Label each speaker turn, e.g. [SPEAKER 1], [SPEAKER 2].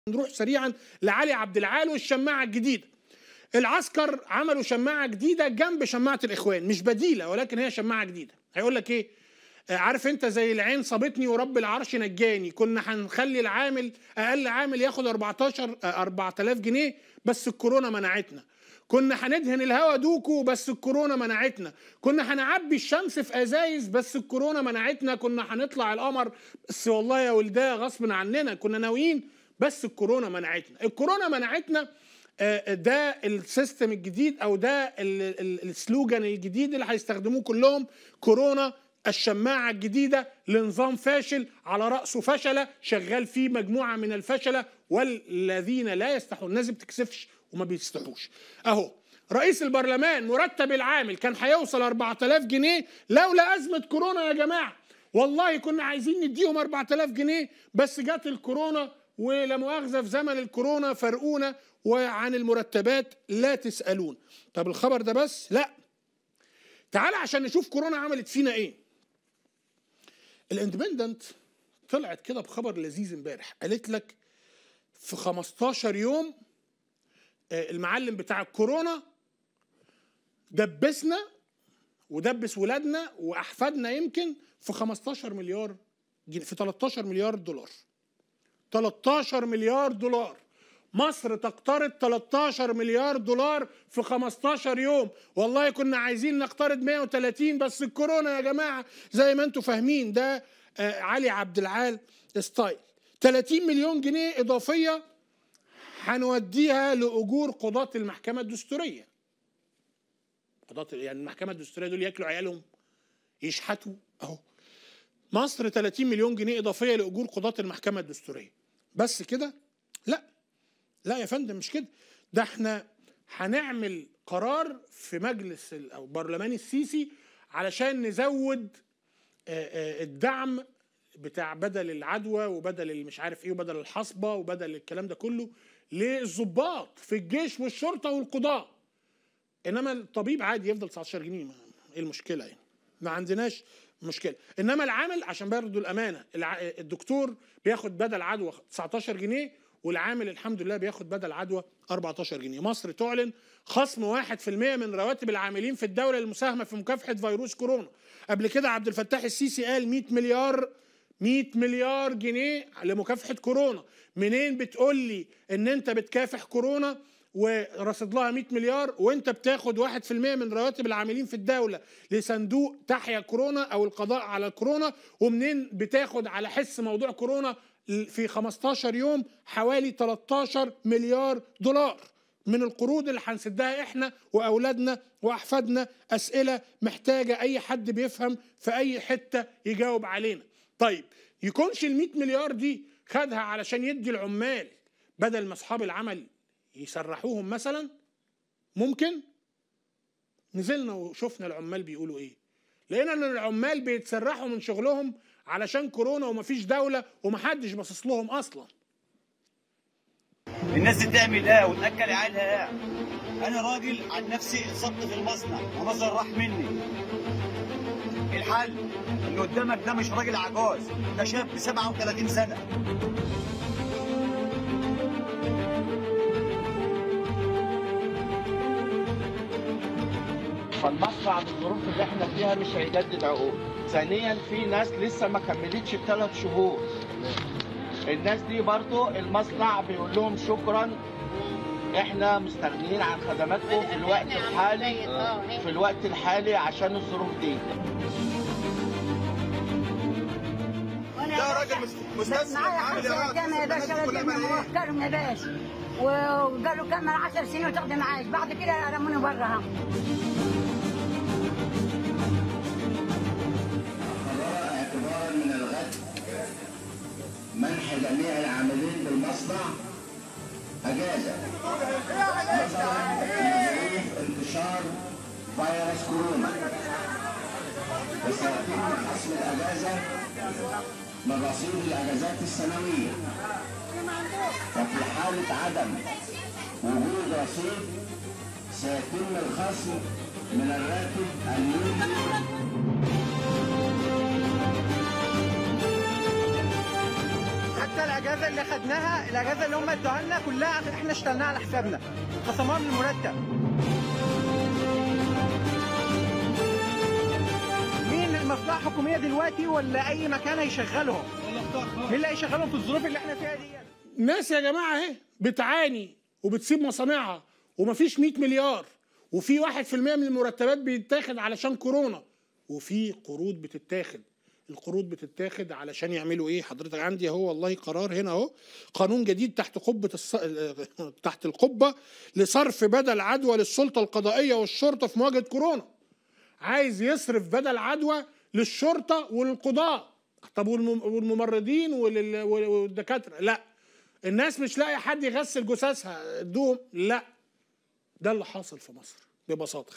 [SPEAKER 1] نروح سريعا لعلي عبد العال والشماعه الجديده العسكر عملوا شماعه جديده جنب شماعه الاخوان مش بديله ولكن هي شماعه جديده هيقول لك ايه آه، عارف انت زي العين صابتني ورب العرش نجاني كنا هنخلي العامل اقل عامل ياخد 14 آه، 4000 جنيه بس الكورونا منعتنا كنا هندهن الهوا دوكو بس الكورونا منعتنا كنا هنعبي الشمس في ازايز بس الكورونا منعتنا كنا هنطلع القمر بس والله يا ولداه غصب عننا كنا ناويين بس الكورونا منعتنا الكورونا منعتنا آه، ده السيستم الجديد او ده ال- ال- السلوجان الجديد اللي هيستخدموه كلهم كورونا الشماعة الجديدة لنظام فاشل على رأسه فشلة شغال فيه مجموعة من الفشلة والذين لا يستحون الناس ما بتكسفش وما بيستحوش اهو رئيس البرلمان مرتب العامل كان هيوصل 4000 جنيه لولا أزمة كورونا يا جماعة والله كنا عايزين نديهم 4000 جنيه بس جت الكورونا ولا مؤاخذة في زمن الكورونا فرقونا وعن المرتبات لا تسألون طب الخبر ده بس لا تعال عشان نشوف كورونا عملت فينا ايه الاندبندنت طلعت كده بخبر لذيذ امبارح قالت لك في 15 يوم آه، المعلم بتاع الكورونا دبسنا ودبس ولادنا واحفادنا يمكن في 15 مليار جنيه في 13 مليار دولار 13 مليار دولار مصر تقترض 13 مليار دولار في 15 يوم والله كنا عايزين نقترض 130 بس الكورونا يا جماعه زي ما انتم فاهمين ده آه، علي عبد العال ستايل 30 مليون جنيه اضافيه هنوديها لاجور قضاه المحكمه الدستوريه قضاه يعني المحكمه الدستوريه دول ياكلوا عيالهم يشحتوا اهو مصر 30 مليون جنيه اضافيه لاجور قضاه المحكمه الدستوريه بس كده لا لا يا فندم مش كده ده احنا هنعمل قرار في مجلس ال- او برلمان السيسي علشان نزود آه، آه، الدعم بتاع بدل العدوى وبدل اللي مش عارف ايه وبدل الحصبه وبدل الكلام ده كله للضباط في الجيش والشرطه والقضاه انما الطبيب عادي يفضل 19 جنيه ما ايه المشكله يعني ما عندناش مشكله انما العامل عشان برضه الامانه الع... الدكتور بياخد بدل عدوى 19 جنيه والعامل الحمد لله بياخد بدل عدوى 14 جنيه مصر تعلن خصم 1% من رواتب العاملين في الدوله للمساهمه في مكافحه فيروس كورونا قبل كده عبد الفتاح السيسي قال 100 مليار 100 مليار جنيه لمكافحه كورونا منين بتقول لي ان انت بتكافح كورونا ورصد لها 100 مليار وانت بتاخد 1% من رواتب العاملين في الدوله لصندوق تحيا كورونا او القضاء على الكورونا ومنين بتاخد على حس موضوع كورونا في 15 يوم حوالي 13 مليار دولار من القروض اللي هنسدها احنا واولادنا واحفادنا اسئله محتاجه اي حد بيفهم في اي حته يجاوب علينا طيب يكونش ال 100 مليار دي خدها علشان يدي العمال بدل ما اصحاب العمل يسرحوهم مثلا ممكن نزلنا وشفنا العمال بيقولوا ايه لقينا ان العمال بيتسرحوا من شغلهم علشان كورونا ومفيش دوله ومحدش باصص لهم اصلا
[SPEAKER 2] الناس دي تعمل ايه وتاكل عيالها ايه انا راجل عن نفسي اتصبت في المصنع ونظر راح مني الحل اللي قدامك ده مش راجل عجوز ده شاب 37 سنه
[SPEAKER 3] فالمصنع بالظروف اللي احنا فيها مش هيجدد عقود ثانيا في ناس لسه ما كملتش الثلاث شهور الناس دي برضو المصنع بيقول لهم شكرا احنا مستغنيين عن خدماتكم في الوقت الحالي في الوقت الحالي عشان الظروف دي
[SPEAKER 4] ده راجل مستثمر
[SPEAKER 5] معايا
[SPEAKER 4] عامل يا
[SPEAKER 5] خمسة جامعة يا باشا لازم موكلهم يا باشا وقالوا كمل 10 سنين وتاخد معاش بعد كده رموني برا
[SPEAKER 6] قرار اعتبارا من الغد منح جميع العاملين بالمصنع اجازه نظرا لظروف انتشار فيروس كورونا وسيتم خصم الاجازه من رصيد الاجازات السنويه وفي حاله عدم وجود رصيد سيتم الخصم من الراتب اليومي
[SPEAKER 4] حتى
[SPEAKER 7] حتى الاجازه اللي خدناها الاجازه اللي هم ادوها لنا كلها احنا اشتغلناها على حسابنا خصموها من المرتب مين المصلحه الحكوميه دلوقتي ولا اي مكان هيشغلهم مين اللي هيشغلهم في الظروف اللي احنا فيها دي
[SPEAKER 1] ناس يا جماعه اهي بتعاني وبتسيب مصانعها ومفيش 100 مليار وفي 1% من المرتبات بيتاخد علشان كورونا وفي قروض بتتاخد القروض بتتاخد علشان يعملوا ايه حضرتك عندي اهو والله قرار هنا اهو قانون جديد تحت قبه الص... تحت القبه لصرف بدل عدوى للسلطه القضائيه والشرطه في مواجهه كورونا عايز يصرف بدل عدوى للشرطه وللقضاء طب والمم- والممرضين ولل- والدكاتره لا الناس مش لاقي حد يغسل جثثها دوم لا ده اللي حاصل في مصر ببساطه